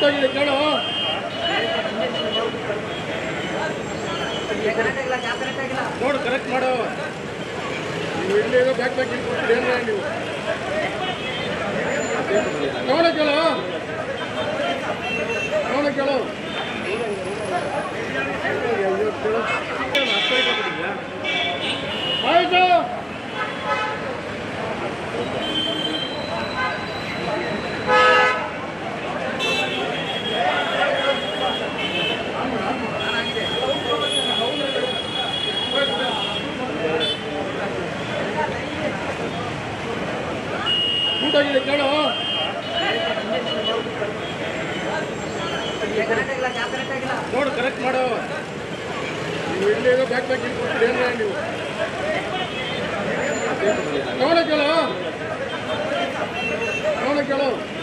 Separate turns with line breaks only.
ಊಟಾಗಿದೆ ಕೇಳು ನೋಡು ಕರೆಕ್ಟ್ ಮಾಡು ನೀವು ಇಲ್ಲಿ ಬ್ಯಾಕ್ ಬ್ಯಾಕ್ ಇಟ್ಕೊಡ್ತೀರಿ ಏನ್ರ ನೀವು ತಗೊಳ ಕೇಳು ತಗೊಳ ಕೇಳು ಅಯ್ಯೋ, ಕೇಳು. ಆಯ್ತು ಊಟಾಗಿದೆ ಕೇಳು ನೋಡು ಕರೆಕ್ಟ್ ಮಾಡು ನೀವು ಇಲ್ಲಿ ಬ್ಯಾಕ್ ಬ್ಯಾಕ್ ಇಟ್ಕೊಡ್ತೀರಿ ಏನ್ರ ನೀವು ತಗೊಳ ಕೇಳು ತಗೊಳ ಕೇಳು